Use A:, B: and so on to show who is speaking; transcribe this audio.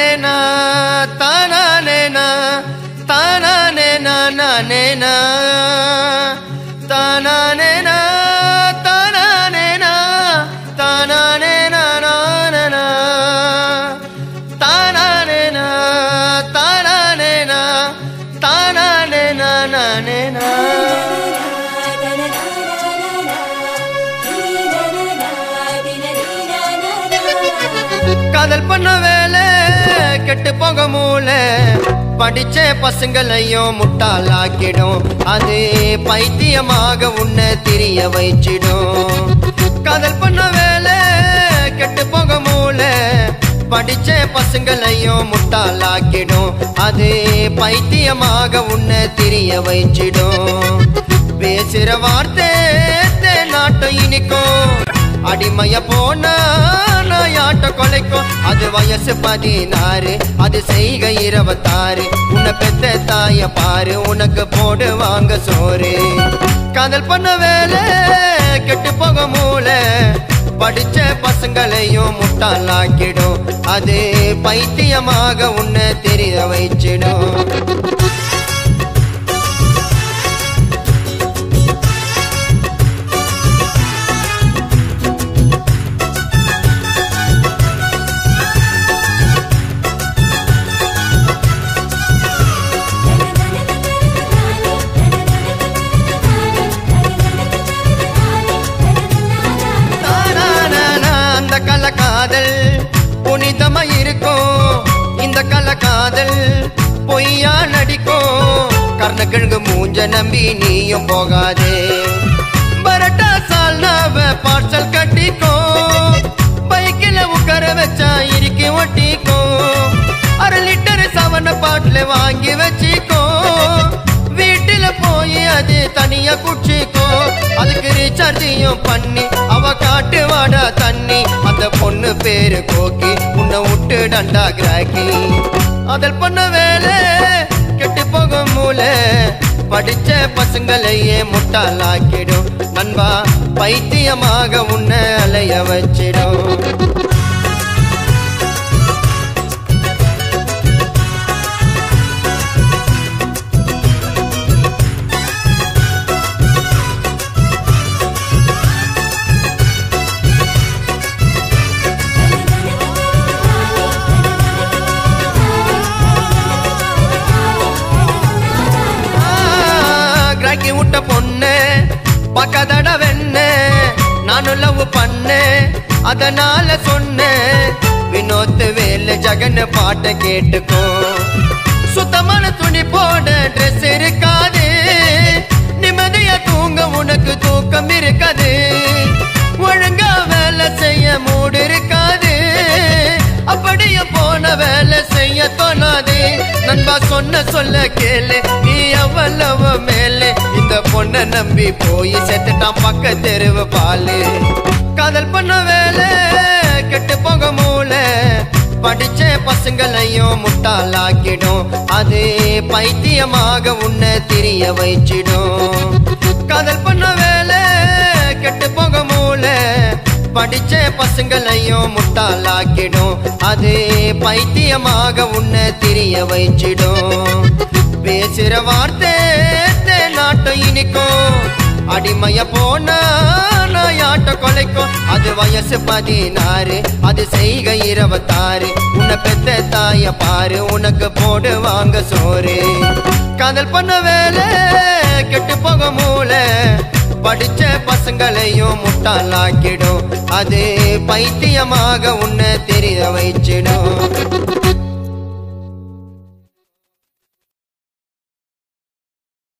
A: தானானேனா தானானேனா தானானேனா நானேனா தானானேனா தானானேனா தானானேனா நானனா தானானேனா தானானேனா தானானேனா நானேனா காதல் பண்ண வேலை கெட்டு போக மூளை படிச்ச பசங்களையும் முட்டாளாக்கிடும் அது பைத்தியமாக உன்னை திரிய வைச்சிடும் காதல் பண்ண வேலை கெட்டு போக மூளை படிச்ச பசங்களையும் முட்டாளாக்கிடும் அது பைத்தியமாக உன்னை திரிய வைச்சிடும் பேசுற வார்த்தை நாட்டம் இனிக்கும் அடிமைய போனா நாயாட்ட கொலைக்கும் அது வயசு பதினாறு அது செய்க இருபத்தாறு உன்னை பெத்த தாய பாரு உனக்கு போடு வாங்க சோறு காதல் பண்ண வேலை கெட்டு போக மூளை படிச்ச பசங்களையும் முட்டாளாக்கிடும் அது பைத்தியமாக உன்னை தெரிய வைச்சிடும் தானானானா, அந்த கல காதல் புனிதமா இருக்கும் இந்த கல காதல் பொய்யா நடிக்கும் கர்ணக்கிழங்கு மூஞ்ச நம்பி நீயும் போகாதே பரட்டா சால்னாவ பார்சல் கட்டிக்கோ பைக்கில் உட்கார வச்சா இறுக்கி ஒட்டிக்கோ அரை லிட்டர் சவன பாட்டில் வாங்கி வச்சிக்கோ வீட்டுல போய் அது தனியா குடிச்சிக்கோ அதுக்கு ரீசார்ஜையும் பண்ணி அவ காட்டு வாடா தண்ணி அந்த பொண்ணு பேரு கோக்கி உன்னை விட்டு டண்டா கிராக்கி அதல் பண்ண வேலை கெட்டு போகும் மூளை படிச்ச பசங்களையே முட்டாளாக்கிடும் நண்பா பைத்தியமாக உன்னை அலைய வச்சிடும் கிராக்கி விட்ட பொண்ணு பக்கதட வெண்ணு நானும் லவ் பண்ணேன் அதனால சொன்னேன் வினோத் வேலு ஜெகன் பாட்டை கேட்டுக்கோ சுத்தமான துணி போட ட்ரெஸ் இருக்காது நிம்மதியா தூங்க உனக்கு தூக்கம் இருக்காது ஒழுங்கா வேலை செய்ய மூடு இருக்காது அப்படியே போன வேலை செய்ய தோணாது நண்பா சொன்ன சொல்ல கேளு நீ எவ்வளவு மேலே இந்த பொண்ணை நம்பி போய் செத்துட்டான் பக்க தெருவு பாலு காதல் பண்ண வேலை கெட்டு போக மூளை படிச்ச பசங்களையும் முட்டாளாக்கிடும் அது பைத்தியமாக உன்னை திரிய வைச்சிடும் காதல் பண்ண வேலை கெட்டு போக மூளை படிச்ச பசங்களையும் முட்டாளாக்கிடும் அது பைத்தியமாக உன்னை திரிய வைச்சிடும் பேசுற வார்த்தை நாட்டம் இனிக்கும் அடிமைய போனா நாயாட்ட கொலைக்கும் அது வயசு பதினாறு அது செய்க இருபத்தாறு உன்னை பெத்த தாய பாரு உனக்கு போடு வாங்க சோறு காதல் பண்ண வேலை கெட்டு போக மூளை படிச்ச பசங்களையும் முட்டாளாக்கிடும் அது பைத்தியமாக உன்னை தெரிய